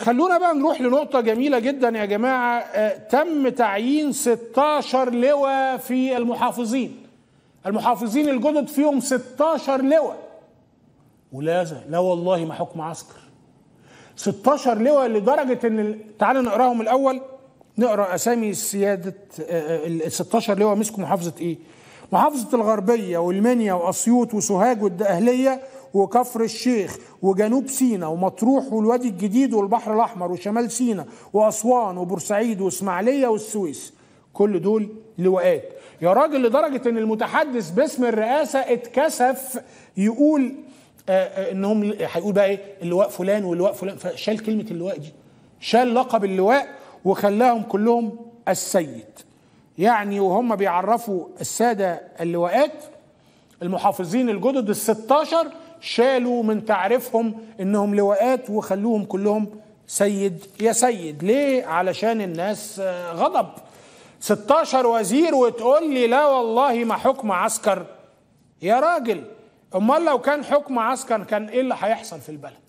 خلونا بقى نروح لنقطة جميلة جدا يا جماعة آه، تم تعيين 16 لواء في المحافظين المحافظين الجدد فيهم 16 لواء ولا لا والله ما حكم عسكر 16 لواء لدرجة ان ال- تعالوا نقراهم الاول نقرا اسامي سيادة ال 16 لواء مسكوا محافظة ايه؟ محافظة الغربية والمنيا واسيوط وسوهاج والدقهلية وكفر الشيخ وجنوب سيناء ومطروح والوادي الجديد والبحر الاحمر وشمال سيناء واسوان وبورسعيد واسماعيليه والسويس كل دول لواءات يا راجل لدرجه ان المتحدث باسم الرئاسه اتكسف يقول آه، آه، انهم هيقول بقى ايه اللواء فلان واللواء فلان فشال كلمه اللواء دي شال لقب اللواء وخلاهم كلهم السيد يعني وهم بيعرفوا الساده اللواءات المحافظين الجدد ال 16 شالوا من تعريفهم انهم لواءات وخلوهم كلهم سيد يا سيد ليه علشان الناس آه، غضب 16 وزير وتقول لي لا والله ما حكم عسكر يا راجل امال لو كان حكم عسكر كان ايه اللي هيحصل في البلد